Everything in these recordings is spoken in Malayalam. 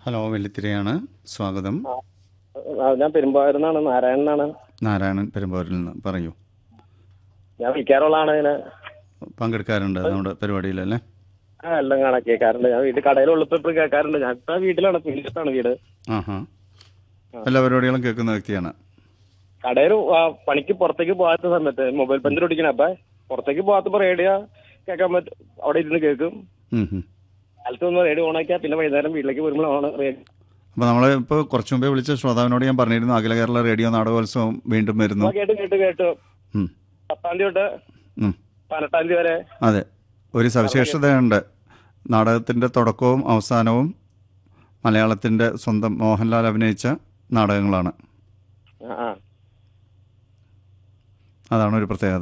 ഹലോ വെള്ളിത്തിരയാണ് സ്വാഗതം ആ, ഞാൻ പെരുമ്പാവൂരിന്നാണ് നാരായണനാണ് നാരായണൻ പെരുമ്പാവൂരിൽ നിന്ന് പറയൂ ഞാൻ വിളിക്കാറുള്ളതാണ് ഇതിന് പങ്കെടുക്കാറുണ്ട് നമ്മുടെ പരിപാടിയിലല്ലേ ആ എല്ലാം കാണാൻ കേൾക്കാറുണ്ട് ഞാൻ വീട്ടിൽ കടയിലുള്ളപ്പോ ഇപ്പോഴും കേൾക്കാറുണ്ട് ഞാൻ ഇപ്പൊ വീട്ടിലാണ് പിന്നിടത്താണ് വീട് ആഹാ എല്ലാ പരിപാടികളും കേൾക്കുന്ന വ്യക്തിയാണ് കടയിൽ പണിക്ക് പുറത്തേക്ക് പോകാത്ത സമയത്ത് മൊബൈൽ പഞ്ചർ ഓടിക്കണ അപ്പൊ പുറത്തേക്ക് പോകാത്തപ്പോ റേഡിയോ കേൾക്കാൻ പറ്റും അവിടെ ഇരുന്ന് കേൾക്കും ഉം ഉം. കാലത്ത് ഒന്ന് റേഡിയോ ഓണാക്കിയാൽ പിന്നെ വൈകുന്നേരം വീട്ടിലേക്ക് വരുമ്പോഴാണ് റേഡിയോ അപ്പോൾ നമ്മൾ ഇപ്പോൾ കുറച്ച് മുമ്പേ വിളിച്ച ശ്രോതാവിനോട് ഞാൻ പറഞ്ഞിരുന്നു അഖില കേരള റേഡിയോ നാടകോത്സവം വീണ്ടും വരുന്നു കേട്ട് കേട്ട് കേട്ടു ഉം. പത്താം തീയതി തൊട്ട് ഉം. പതിനെട്ടാം തീയതി വരെ അതെ ഒരു സവിശേഷതയുണ്ട് നാടകത്തിൻ്റെ തുടക്കവും അവസാനവും മലയാളത്തിൻ്റെ സ്വന്തം മോഹൻലാൽ അഭിനയിച്ച നാടകങ്ങളാണ് ആ ആ അതാണ് ഒരു പ്രത്യേകത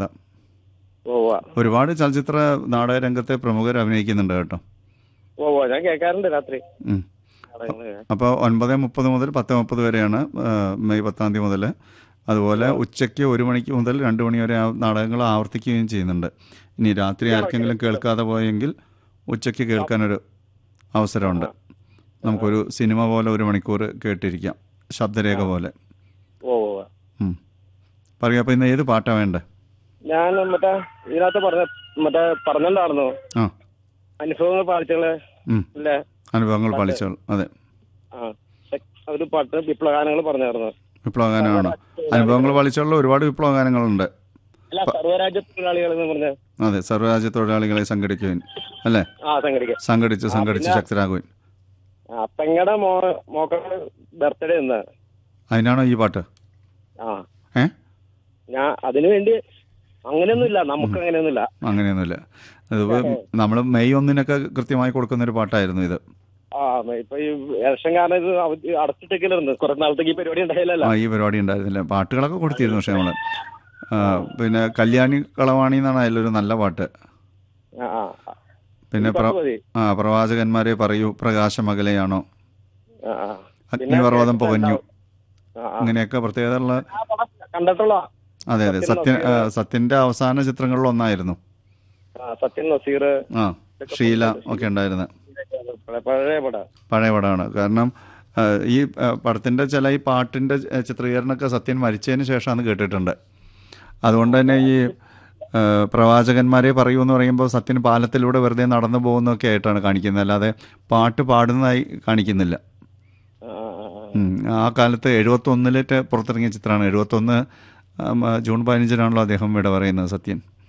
ഓ ഉവ്വ. ഒരുപാട് ചലച്ചിത്ര നാടക രംഗത്തെ പ്രമുഖർ അഭിനയിക്കുന്നുണ്ട് കേട്ടോ ഓ ഉവ്വ. ഞാൻ കേൾക്കാറുണ്ട് രാത്രി ഉം. നാടകങ്ങള്. അപ്പോൾ ഒൻപത് മുപ്പത് മുതൽ പത്ത് മുപ്പത് വരെയാണ് ആ, മെയ് പത്താം തീയതി മുതൽ അതുപോലെ ഉച്ചയ്ക്ക് ഒരു മണിക്ക് മുതൽ രണ്ട് മണി വരെ ആ നാടകങ്ങൾ ആവർത്തിക്കുകയും ചെയ്യുന്നുണ്ട് ഇനി രാത്രി ആർക്കെങ്കിലും കേൾക്കാതെ പോയെങ്കിൽ ഉച്ചയ്ക്ക് കേൾക്കാനൊരു അവസരമുണ്ട് നമുക്കൊരു സിനിമ പോലെ ഒരു മണിക്കൂർ കേട്ടിരിക്കാം ശബ്ദരേഖ പോലെ ഓ ഉവ്വ. ഉം. പറയൂ അപ്പോൾ ഇന്ന് ഏത് പാട്ടാണ് വേണ്ടേ ഞാൻ മറ്റേ ഇതിനകത്ത് പറഞ്ഞ മറ്റേ പറഞ്ഞിട്ടുണ്ടായിരുന്നു ആ അനുഭവങ്ങൾ പാലിച്ചകള് ഉം. ഇല്ലേ അനുഭവങ്ങൾ പാളിച്ചോൾ അതെ ആ ഒരു പാട്ട് വിപ്ലവഗാനങ്ങൾ പറഞ്ഞായിരുന്നു വിപ്ലവഗാനമാണ് അനുഭവങ്ങൾ പാളിച്ചോളിൽ ഒരുപാട് വിപ്ലവഗാനങ്ങളുണ്ട് അല്ല സർവ്വരാജ്യ തൊഴിലാളികൾ എന്ന് പറഞ്ഞ അതെ സർവ്വരാജ്യ തൊഴിലാളികളെ സംഘടിക്കുവാൻ അല്ലേ ആ സംഘടിക്കാം സംഘടിച്ച് സംഘടിച്ച് ശക്തരാകുവാൻ ആ പെങ്ങടെ മോ മോക്കളുടെ ബർത്ത്ഡേ ഇന്ന് അതിനാണോ ഈ പാട്ട് ആ ഏ ഞാൻ അതിനു വേണ്ടി അങ്ങനെയൊന്നുമില്ല നമുക്ക് അങ്ങനെയൊന്നുമില്ല അങ്ങനെയൊന്നുമില്ല ഇതിപ്പോൾ നമ്മൾ മെയ് ഒന്നിനൊക്കെ കൃത്യമായി കൊടുക്കുന്ന ഒരു പാട്ടായിരുന്നു ഇത് ആ ഇപ്പൊ ഈ ഇലക്ഷൻ കാരണം ഇത് അവധി അടച്ചിട്ടേക്കില്ലായിരുന്നു കുറെ നാളത്തേക്ക് ഈ പരിപാടി ഉണ്ടായില്ലല്ലോ ആ ഈ പരിപാടി ഉണ്ടായിരുന്നില്ല പാട്ടുകളൊക്കെ കൊടുത്തിരുന്നു പക്ഷെ നമ്മൾ പിന്നെ കല്യാണി കളവാണി എന്നാണ് അതിലൊരു നല്ല പാട്ട് ആ ആ ആ. പിന്നെ ഈ പ്ര പാട്ട് മതി ആ പ്രവാചകന്മാരെ പറയൂ പ്രകാശമകലയാണോ ആ ആ അഗ്നിപർവ്വതം പുകഞ്ഞു ആ, ആ. അങ്ങനെയൊക്കെ പ്രത്യേകതയുള്ള ആ പടം കണ്ടിട്ടുള്ള അതെ അതെ സത്യൻ ആ, സത്യന്റെ അവസാന ചിത്രങ്ങളിൽ ഒന്നായിരുന്നു ആ, സത്യൻ നസീർ ആ ഷീല ഒക്കെ ഉണ്ടായിരുന്നത് പഴയ പടം പഴയ പടമാണ് കാരണം ആ, ഈ ആ, പടത്തിൻ്റെ ചില ഈ പാട്ടിൻ്റെ ച- ചിത്രീകരണമൊക്കെ സത്യൻ മരിച്ചതിന് ശേഷമാണ് കേട്ടിട്ടുണ്ട് അതുകൊണ്ട് തന്നെ ഈ ആ, പ്രവാചകന്മാരെ പറയൂ എന്ന് പറയുമ്പോൾ സത്യൻ പാലത്തിലൂടെ വെറുതെ നടന്നു പോകുന്നതൊക്കെ ആയിട്ടാണ് കാണിക്കുന്നത് അല്ലാതെ പാട്ട് പാടുന്നതായി കാണിക്കുന്നില്ല ആ, ആ, ആ, ആ. ഉം. ആ കാലത്ത് എഴുപത്തൊന്നിലേറ്റ് പുറത്തിറങ്ങിയ ചിത്രമാണ് എഴുപത്തൊന്ന് ആ, മ, ജൂൺ പതിനഞ്ചിനാണല്ലോ അദ്ദേഹം വിട പറയുന്നത് സത്യൻ